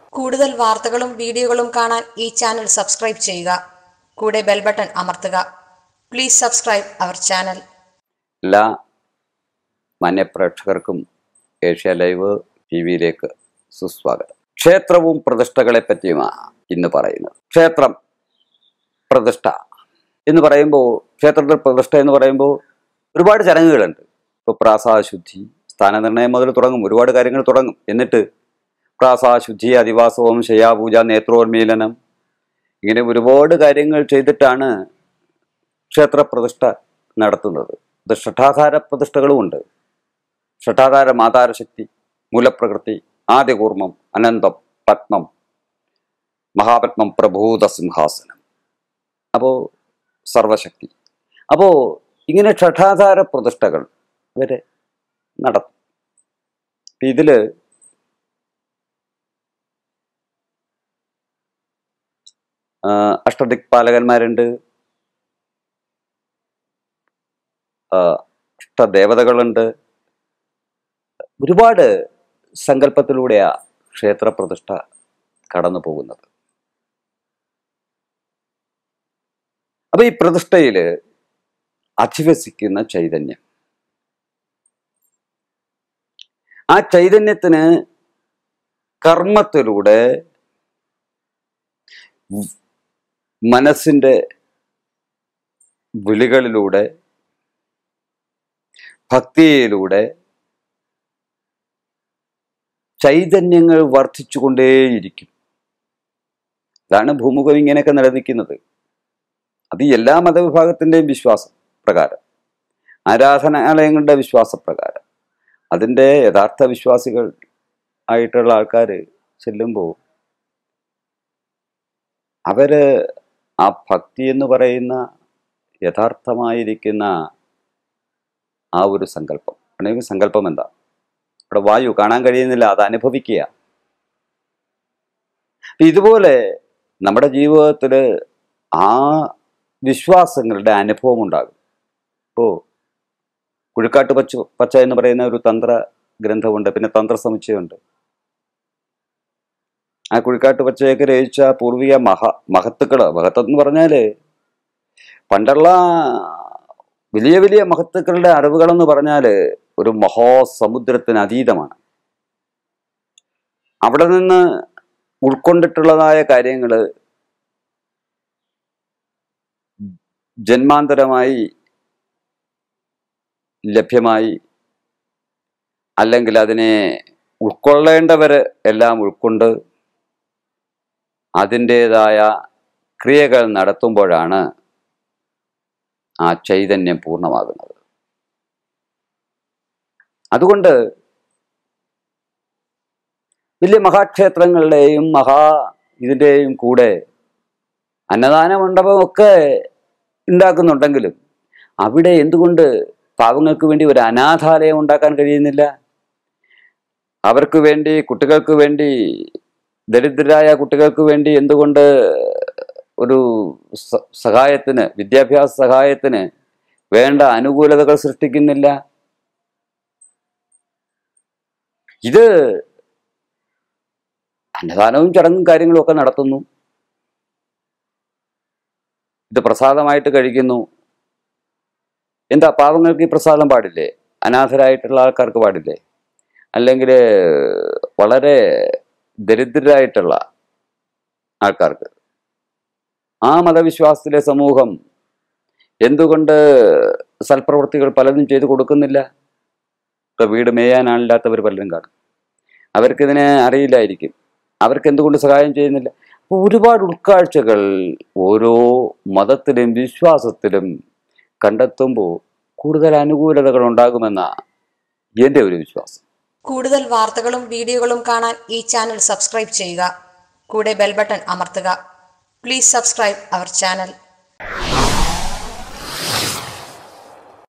കൂടുതൽ വാർത്തകളും വീഡിയോകളും കാണാൻ ഈ ചാനൽ സബ്സ്ക്രൈബ് ചെയ്യുക കൂടെ ബെൽ ബട്ടൺ അമർത്തുക പ്ലീസ് സബ്സ്ക്രൈബ് അവർ ചാനൽ എല്ലാ മാന്യപ്രേക്ഷകർക്കും ഏഷ്യ ലൈവ് ടി വിയിലേക്ക് സുസ്വാഗതം ക്ഷേത്രവും പ്രതിഷ്ഠകളെ പറ്റിയുമാണ് ഇന്ന് പറയുന്നത് ക്ഷേത്രം പ്രതിഷ്ഠ എന്ന് പറയുമ്പോൾ ക്ഷേത്രത്തിൽ പ്രതിഷ്ഠ എന്ന് പറയുമ്പോൾ ഒരുപാട് ചടങ്ങുകളുണ്ട് ഇപ്പോൾ പ്രാസാശുദ്ധി സ്ഥാനനിർണയം മുതൽ തുടങ്ങും ഒരുപാട് കാര്യങ്ങൾ തുടങ്ങും എന്നിട്ട് പ്രാസാശുദ്ധി അധിവാസവും ശയ്യാപൂജ നേത്രോന്മീലനം ഇങ്ങനെ ഒരുപാട് കാര്യങ്ങൾ ചെയ്തിട്ടാണ് ക്ഷേത്ര പ്രതിഷ്ഠ നടത്തുന്നത് ഇത് ഷഠാധാര പ്രതിഷ്ഠകളുമുണ്ട് ഷഠാധാര മാതാരശക്തി മൂലപ്രകൃതി ആദ്യകൂർമ്മം അനന്തം പത്മം മഹാപത്മം പ്രഭൂത സിംഹാസനം അപ്പോൾ സർവശക്തി അപ്പോൾ ഇങ്ങനെ ഷഠാധാര പ്രതിഷ്ഠകൾ ഇവരെ നടത്തും ഇതിൽ അഷ്ടദിക്പാലകന്മാരുണ്ട് ആ, അഷ്ടദേവതകളുണ്ട് ഒരുപാട് സങ്കല്പത്തിലൂടെയാ ക്ഷേത്രപ്രതിഷ്ഠ കടന്നു പോകുന്നത് അപ്പൊ ഈ പ്രതിഷ്ഠയില് അധിവസിക്കുന്ന ചൈതന്യം ആ ചൈതന്യത്തിന് കർമ്മത്തിലൂടെ മനസ്സിന്റെ വിളികളിലൂടെ ഭക്തിയിലൂടെ ചൈതന്യങ്ങൾ വർദ്ധിച്ചുകൊണ്ടേയിരിക്കും അതാണ് ഭൂമുഖം ഇങ്ങനെയൊക്കെ നിലനിൽക്കുന്നത് അത് എല്ലാ മതവിഭാഗത്തിൻ്റെയും വിശ്വാസം പ്രകാരം ആരാധനാലയങ്ങളുടെ വിശ്വാസപ്രകാരം അതിൻ്റെ യഥാർത്ഥ വിശ്വാസികൾ ആയിട്ടുള്ള ആൾക്കാർ ചെല്ലുമ്പോൾ അവര് ആ ഭക്തി എന്ന് പറയുന്ന യഥാർത്ഥമായിരിക്കുന്ന ആ ഒരു സങ്കല്പം അല്ലെങ്കിൽ സങ്കല്പം എന്താ ഇവിടെ വായു കാണാൻ കഴിയുന്നില്ല അത് അനുഭവിക്കുക അപ്പൊ ഇതുപോലെ നമ്മുടെ ജീവിതത്തിൽ ആ വിശ്വാസങ്ങളുടെ അനുഭവം ഉണ്ടാകും ഇപ്പോൾ കുഴിക്കാട്ട് പച്ച പച്ച എന്ന് പറയുന്ന ഒരു തന്ത്ര ഗ്രന്ഥമുണ്ട് പിന്നെ തന്ത്ര സമുച്ചയമുണ്ട് ആ കുഴിക്കാട്ട് പച്ചയൊക്കെ രചിച്ച പൂർവിക മഹ മഹത്തുക്കള് മഹത്വം എന്ന് പറഞ്ഞാല് പണ്ടുള്ള വലിയ വലിയ മഹത്തുക്കളുടെ അറിവുകളെന്ന് പറഞ്ഞാല് ഒരു മഹാസമുദ്രത്തിന് അതീതമാണ് അവിടെ നിന്ന് ഉൾക്കൊണ്ടിട്ടുള്ളതായ കാര്യങ്ങള് ജന്മാന്തരമായി ലഭ്യമായി അല്ലെങ്കിൽ അതിനെ ഉൾക്കൊള്ളേണ്ടവര് എല്ലാം ഉൾക്കൊണ്ട് അതിൻ്റെതായ ക്രിയകൾ നടത്തുമ്പോഴാണ് ആ ചൈതന്യം പൂർണ്ണമാകുന്നത് അതുകൊണ്ട് വലിയ മഹാക്ഷേത്രങ്ങളുടെയും മഹാ ഇതിൻ്റെയും കൂടെ അന്നദാന മണ്ഡപമൊക്കെ ഉണ്ടാക്കുന്നുണ്ടെങ്കിലും അവിടെ എന്തുകൊണ്ട് പാവങ്ങൾക്ക് വേണ്ടി ഒരു അനാഥാലയം ഉണ്ടാക്കാൻ കഴിയുന്നില്ല അവർക്ക് വേണ്ടി കുട്ടികൾക്ക് വേണ്ടി ദരിദ്രരായ കുട്ടികൾക്ക് വേണ്ടി എന്തുകൊണ്ട് ഒരു സ- സഹായത്തിന് വിദ്യാഭ്യാസ സഹായത്തിന് വേണ്ട അനുകൂലതകൾ സൃഷ്ടിക്കുന്നില്ല ഇത് അന്നദാനവും ചടങ്ങും കാര്യങ്ങളും ഒക്കെ നടത്തുന്നു ഇത് പ്രസാദമായിട്ട് കഴിക്കുന്നു എന്താ പാവങ്ങൾക്ക് ഈ പ്രസാദം പാടില്ലേ അനാഥരായിട്ടുള്ള ആൾക്കാർക്ക് പാടില്ലേ അല്ലെങ്കിൽ വളരെ ദരിദ്രരായിട്ടുള്ള ആൾക്കാർക്ക് ആ മതവിശ്വാസത്തിലെ സമൂഹം എന്തുകൊണ്ട് സൽപ്രവൃത്തികൾ പലതും ചെയ്തു കൊടുക്കുന്നില്ല ഇപ്പൊ വീട് മേയാനാളില്ലാത്തവർ പലരും കാണും അവർക്കിതിനെ അറിയില്ലായിരിക്കും അവർക്ക് എന്തുകൊണ്ട് സഹായം ചെയ്യുന്നില്ല അപ്പോൾ ഒരുപാട് ഉൾക്കാഴ്ചകൾ ഓരോ മതത്തിലും വിശ്വാസത്തിലും കണ്ടെത്തുമ്പോൾ കൂടുതൽ അനുകൂലതകൾ ഉണ്ടാകുമെന്ന എൻ്റെ ഒരു വിശ്വാസം കൂടുതൽ വാർത്തകളും വീഡിയോകളും കാണാൻ ഈ ചാനൽ സബ്സ്ക്രൈബ് ചെയ്യുക കൂടെ ബെൽ ബട്ടൺ അമർത്തുക പ്ലീസ് സബ്സ്ക്രൈബ് അവർ ചാനൽ